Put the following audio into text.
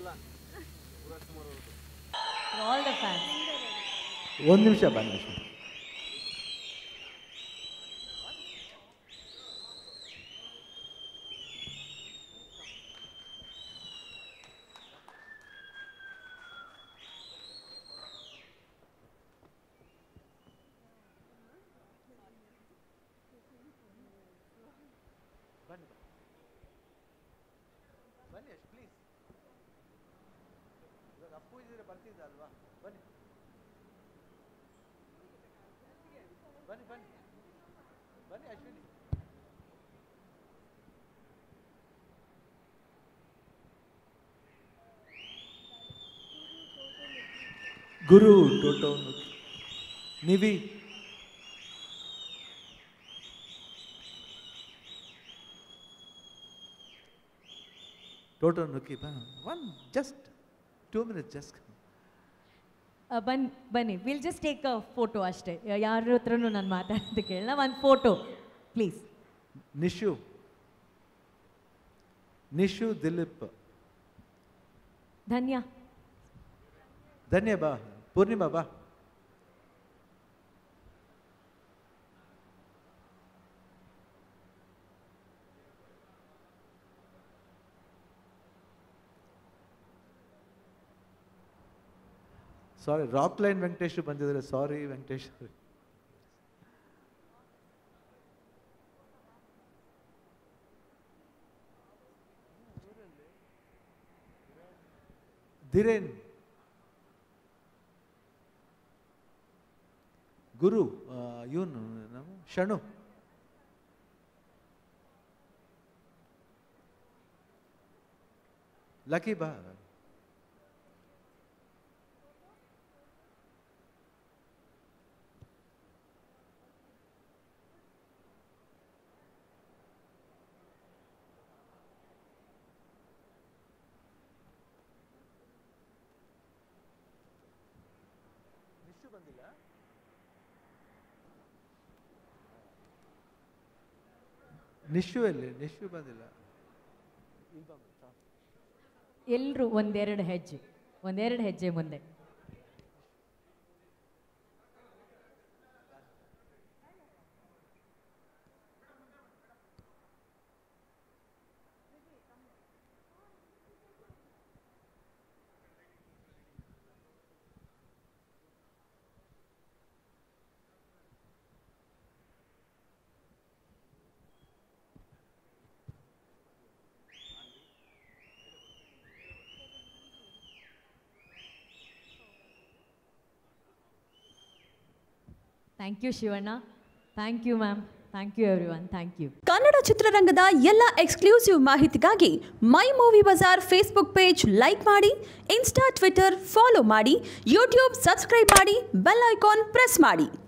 All the fans ಒಂದು ನಿಮಿಷ ಬನ್ನಿ ಅಷ್ಟೇ ಬನ್ನಿ ಅಷ್ಟು ಪ್ಲೀಸ್ ಇವಾಗ ಅಪ್ಪು ಇದ್ದರೆ ಬರ್ತಿದ್ದ ಅಲ್ವಾ ಬನ್ನಿ ಬನ್ನಿ ಬನ್ನಿ ಬನ್ನಿ ಅಶ್ವಿನಿ ಗುರು ಟೋಟೋ ನಿವಿ ಟೋಟೋ ನುಕ್ಕಿ one just two minutes just ಬನ್ನಿ ಬನ್ನಿ will just take a photo ಅಷ್ಟೇ ಯಾರ ಹತ್ರನೂ ನಾನು ಮಾತಾಡೋದು ಕೇಳಲ್ಲ ಒಂದು ಫೋಟೋ ಪ್ಲೀಸ್ ನಿಶು ನಿಶು ದಿಲೀಪ್ ಧನ್ಯ ಧನ್ಯ ಬಾ ಪೂರ್ಣಿಮಾ ಬಾ ಸಾರಿ ರಾಕ್ ಲೈನ್ ವೆಂಕಟೇಶ್ ಬಂದಿದ್ದಾರೆ ಸಾರಿ ವೆಂಕಟೇಶ್ ಅವ್ರೆ. ಧಿರೇನ್ ಗುರು ಇವನು ನಮ್ಮ ಶಣು ಲಕ್ಕಿ ಬಾ ನಿಶು ಬಂದಿಲ್ಲ ನಿಶು ಎಲ್ಲಿ ನಿಶು ಬಂದಿಲ್ಲ ಎಲ್ಲರೂ ಒಂದೆರಡು ಹೆಜ್ಜೆ ಒಂದೆರಡು ಹೆಜ್ಜೆ ಮುಂದೆ thank you Shivanna thank you ma'am thank you everyone thank you Kannada ಚಿತ್ರರಂಗದ ಎಲ್ಲ ಎಕ್ಸ್ಕ್ಲೂಸಿವ್ ಮಾಹಿತಿಗಾಗಿ My Movie Bazaar Facebook page like ಮಾಡಿ ಇನ್ಸ್ಟಾ ಟ್ವಿಟರ್ ಫಾಲೋ ಮಾಡಿ ಯೂಟ್ಯೂಬ್ ಸಬ್ಸ್ಕ್ರೈಬ್ ಮಾಡಿ ಬೆಲ್ ಐಕಾನ್ ಪ್ರೆಸ್ ಮಾಡಿ